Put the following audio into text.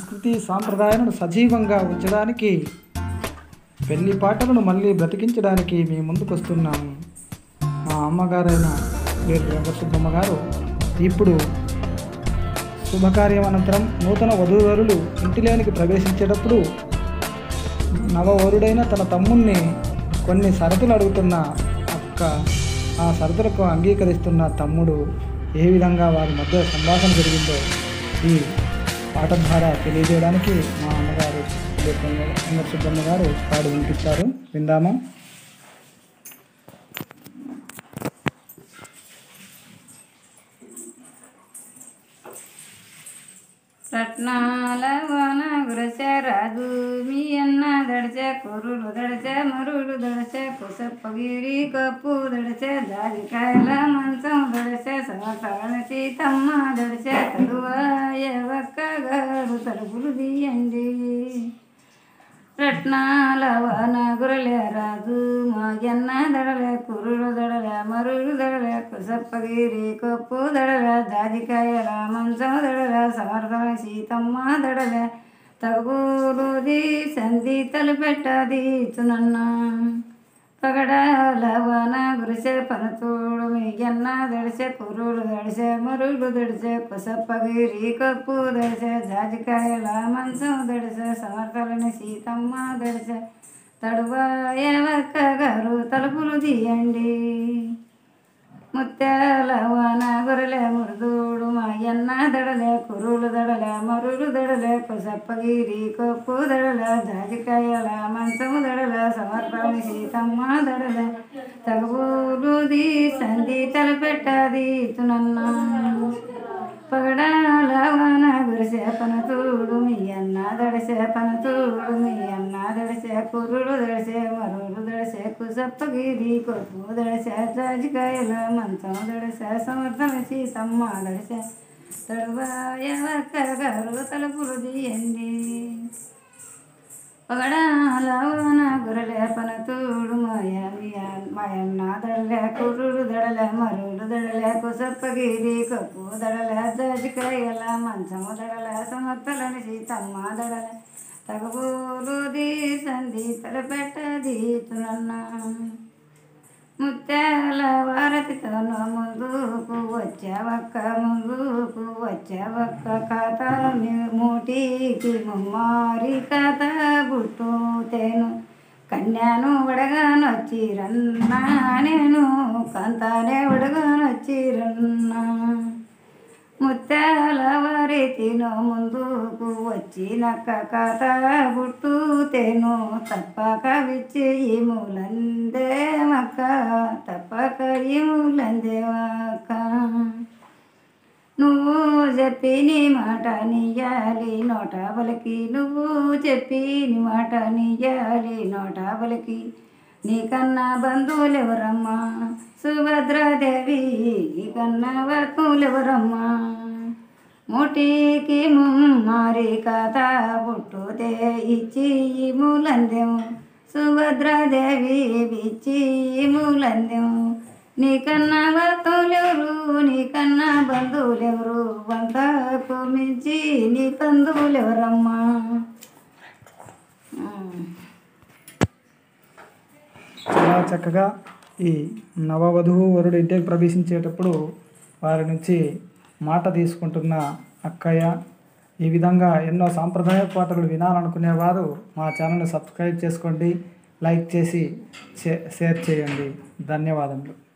సంస్కృతి సాంప్రదాయాలను సజీవంగా ఉంచడానికి పెళ్లి పాటలను మళ్ళీ బ్రతికించడానికి మీ ముందుకు వస్తున్నాము మా అమ్మగారైన వీరు వెంకటసుబ్బమ్మ గారు ఇప్పుడు శుభకార్యం అనంతరం నూతన వధూవరులు ఇంటిలోనికి ప్రవేశించేటప్పుడు నవవరుడైన తన తమ్ముణ్ణి కొన్ని షరతులు అడుగుతున్న అక్క ఆ షరతులకు అంగీకరిస్తున్న తమ్ముడు ఏ విధంగా వారి మధ్య సంభాషణ జరిగిందో ఈ పాట ద్వారా తెలియజేయడానికి మా అమ్మగారు వెంకట సుబ్బమ్మ గారు పాడు వినిపిస్తారు విందామా రత్నాల వాన గురసె రాజు మీ అన్న దడచే కురులు దడచే మరులు దడచే కుసప్పగిరి కప్పు దడచే దారికాయల మంచం దడచే సమతల సీతమ్మ దడచే తరువాయ ఒక్క గారు తలుపులు తీయండి రత్నాల వాన గురలే రాజు మాయన్న దడలే కురులు దడలే మరులు దడలే కుసప్పగిరి కొప్పు దడలే దాదికాయల మంచం దడలే సమర్థన సీతమ్మ దడలే తగులుది సంధి తలుపెట్టది చునన్న పగడాల వాన గురిసె పనతోడు మీయన్న దడిసె కురులు దడిసె మరులు దడిసె కుసప్పగిరి కప్పు దడిసె జాజికాయల మంచం దడిసె సమర్థలని సీతమ్మ దడిసె తడువాయ ఒక్క గారు తలుపులు తీయండి ముత్యాల వాన గొర్రెలే మురుదుడు మాయన్న దడలే కురులు దడలే మరులు దడలే కుసప్పగిరి కొప్పు దడలే జాజికాయల మంచము దడలే సమర్పణి సీతమ్మ దడలే తగులు దీ సంధి తలపెట్టది తునన్న పగడాల వాన గురిసే పనతూడు మీ అన్న దడిసే పనతూడు మీ అన్న దడిసే కురుడు దడిసే మరుడు దడిసే కుసప్పగిరి కొప్పు దడిసే జాజికాయల మంచం దడిసే సమర్థన సీతమ్మ దడిసే తడువాయ ఒక్క గారు తలుపులు తీయండి పగడాల వాన గురలే పనతూడు మాయ మాయన్న దడలే కురుడు దడలే మరుడు దడలే కుసప్పగిరి కప్పు దడలే దజికాయల మంచము దడలే సమర్థలని సీతమ్మ దడలే తగబూలు దీ సంధి తలపెట్టది తునన్న ముత్యాల వారతితోన ముందుకు వచ్చావక్క ముందుకు వచ్చావక్క కథ మూటికి ముమ్మారి కథ బుట్టు తేను కన్యాను వడగానొచ్చి రన్నా నేను కంతానే వడగానొచ్చి రన్నా ముత్యాల వారి తిను ముందుకు వచ్చి నక్క కథ బుట్టు తేను తప్పక విచ్చి ఈ మూలందే మక్క తప్పక ఈ మూలందే మక్క నువ్వు చెప్పి నీ మాట నీయాలి నోట బలికి నువ్వు చెప్పి నీ మాట నీయాలి నోట బలికి నీకన్నా బంధువులెవరమ్మా సుభద్రాదేవి నీకన్నా బంధువులెవరమ్మా ముటికి ముమ్మారి కథ పుట్టుతే ఇచ్చి మూలందెము సుభద్రాదేవి ఇచ్చి మూలందెము నీకన్నా బంధువులెవరు నీకన్నా బంధువులెవరు వంతకు మించి నీ బంధువులెవరమ్మా ఉమ్. చాలా చక్కగా ఈ నవవధువు వరుడు ఇంటికి ప్రవేశించేటప్పుడు వారి నుంచి మాట తీసుకుంటున్న అక్కయ్య ఈ విధంగా ఎన్నో సాంప్రదాయ పాటలు వినాలనుకునేవారు మా ఛానల్ని సబ్స్క్రైబ్ చేసుకోండి లైక్ చేసి షే- షేర్ చేయండి ధన్యవాదములు